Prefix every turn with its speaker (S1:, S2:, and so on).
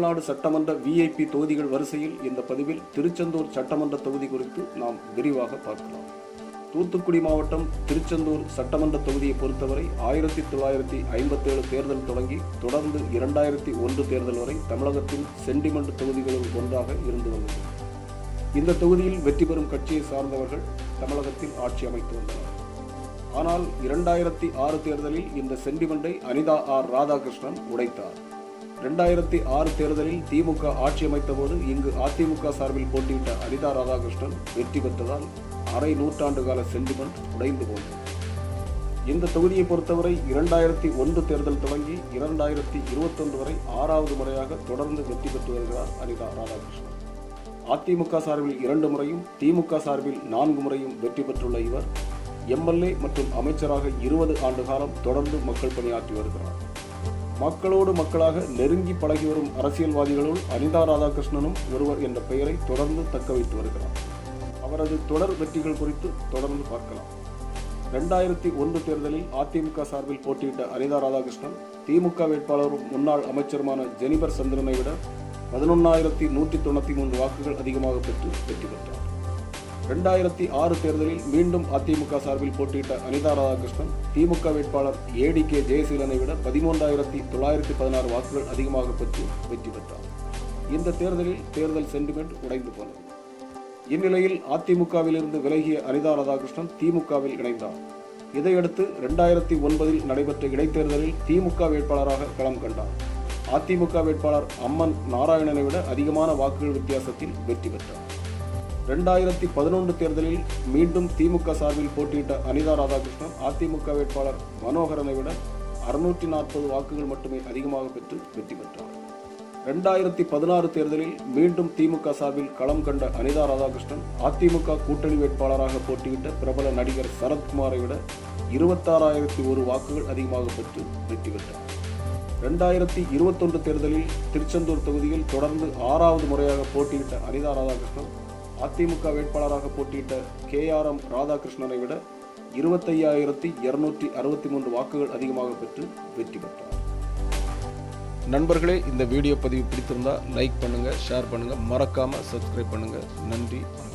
S1: தமிழ்நாடு சட்டமன்ற விஐபி தொகுதிகள் வரிசையில் இந்த பதிவில் திருச்செந்தூர் சட்டமன்ற தொகுதி குறித்து நாம் விரிவாக பார்க்கலாம் தூத்துக்குடி மாவட்டம் திருச்செந்தூர் சட்டமன்ற தொகுதியை பொறுத்தவரை ஆயிரத்தி தொள்ளாயிரத்தி ஐம்பத்தேழு தேர்தல் தொடங்கி தொடர்ந்து இரண்டாயிரத்தி ஒன்று தேர்தல் வரை தமிழகத்தின் சென்டிமெண்ட் தொகுதிகளுள் ஒன்றாக இருந்து வந்தது இந்த தொகுதியில் வெற்றி பெறும் கட்சியை சார்ந்தவர்கள் தமிழகத்தில் ஆட்சி அமைத்து வந்தனர் ஆனால் இரண்டாயிரத்தி ஆறு தேர்தலில் இந்த சென்டிமெண்டை அனிதா ஆர் ராதாகிருஷ்ணன் உடைத்தார் இரண்டாயிரத்தி ஆறு தேர்தலில் திமுக ஆட்சி அமைத்தபோது இங்கு அதிமுக சார்பில் போட்டியிட்ட அனிதா ராதாகிருஷ்ணன் வெற்றி பெற்றதால் அரை நூற்றாண்டு கால சென்டிமெண்ட் உடைந்து போனது இந்த தொகுதியை பொறுத்தவரை இரண்டாயிரத்தி ஒன்று தேர்தல் தொடங்கி இரண்டாயிரத்தி இருபத்தொன்று வரை ஆறாவது முறையாக தொடர்ந்து வெற்றி பெற்று வருகிறார் அனிதா ராதாகிருஷ்ணன் அதிமுக சார்பில் இரண்டு முறையும் திமுக சார்பில் நான்கு முறையும் வெற்றி பெற்றுள்ள இவர் எம்எல்ஏ மற்றும் அமைச்சராக இருபது ஆண்டு காலம் தொடர்ந்து மக்கள் பணியாற்றி வருகிறார் மக்களோடு மக்களாக நெருங்கி பழகி வரும் அரசியல்வாதிகளுள் அனிதா ராதாகிருஷ்ணனும் ஒருவர் என்ற பெயரை தொடர்ந்து தக்க வைத்து வருகிறார் அவரது தொடர் வெற்றிகள் குறித்து தொடர்ந்து பார்க்கலாம் ரெண்டாயிரத்தி ஒன்று தேர்தலில் அதிமுக சார்பில் போட்டியிட்ட அனிதா ராதாகிருஷ்ணன் திமுக வேட்பாளரும் முன்னாள் அமைச்சருமான ஜெனிபர் சந்திரனை விட பதினொன்னாயிரத்தி நூற்றி தொண்ணூற்றி மூன்று வாக்குகள் அதிகமாக பெற்று வெற்றி பெற்றார் ரெண்டாயிரத்தி ஆறு தேர்தலில் மீண்டும் அதிமுக சார்பில் போட்டியிட்ட அனிதா ராதாகிருஷ்ணன் திமுக வேட்பாளர் ஏடிகே ஜெயசீலனை விட பதிமூன்றாயிரத்தி தொள்ளாயிரத்தி பதினாறு வாக்குகள் அதிகமாக பெற்று வெற்றி பெற்றார் இந்த தேர்தலில் தேர்தல் சென்டிமெண்ட் உடைந்து போனது இந்நிலையில் அதிமுகவிலிருந்து விலகிய அனிதா ராதாகிருஷ்ணன் திமுகவில் இணைந்தார் இதையடுத்து இரண்டாயிரத்தி ஒன்பதில் நடைபெற்ற இடைத்தேர்தலில் திமுக வேட்பாளராக களம் கண்டார் அதிமுக வேட்பாளர் அம்மன் நாராயணனை விட அதிகமான வாக்குகள் வித்தியாசத்தில் வெற்றி பெற்றார் ரெண்டாயிரத்தி பதினொன்று தேர்தலில் மீண்டும் திமுக சார்பில் போட்டியிட்ட அனிதா ராதாகிருஷ்ணன் அதிமுக வேட்பாளர் மனோகரனை விட அறுநூற்றி நாற்பது வாக்குகள் மட்டுமே அதிகமாக பெற்று வெற்றி பெற்றார் ரெண்டாயிரத்தி பதினாறு தேர்தலில் மீண்டும் திமுக சார்பில் களம் கண்ட அனிதா ராதாகிருஷ்ணன் அதிமுக கூட்டணி வேட்பாளராக போட்டியிட்ட பிரபல நடிகர் சரத்குமாரை விட இருபத்தாறாயிரத்தி ஒரு வாக்குகள் அதிகமாக பெற்று வெற்றி பெற்றார் ரெண்டாயிரத்தி இருபத்தொன்று தேர்தலில் திருச்செந்தூர் தொகுதியில் தொடர்ந்து ஆறாவது முறையாக போட்டியிட்ட அனிதா ராதாகிருஷ்ணன் அதிமுக வேட்பாளராக போட்டியிட்ட கே ஆர் எம் ராதாகிருஷ்ணனை விட இருபத்தையாயிரத்தி இருநூற்றி அறுபத்தி மூன்று வாக்குகள் அதிகமாக பெற்று வெற்றி பெற்றார் நண்பர்களே இந்த வீடியோ பதிவு பிடித்திருந்தா லைக் பண்ணுங்க ஷேர் பண்ணுங்க மறக்காம சப்ஸ்கிரைப் பண்ணுங்க நன்றி வணக்கம்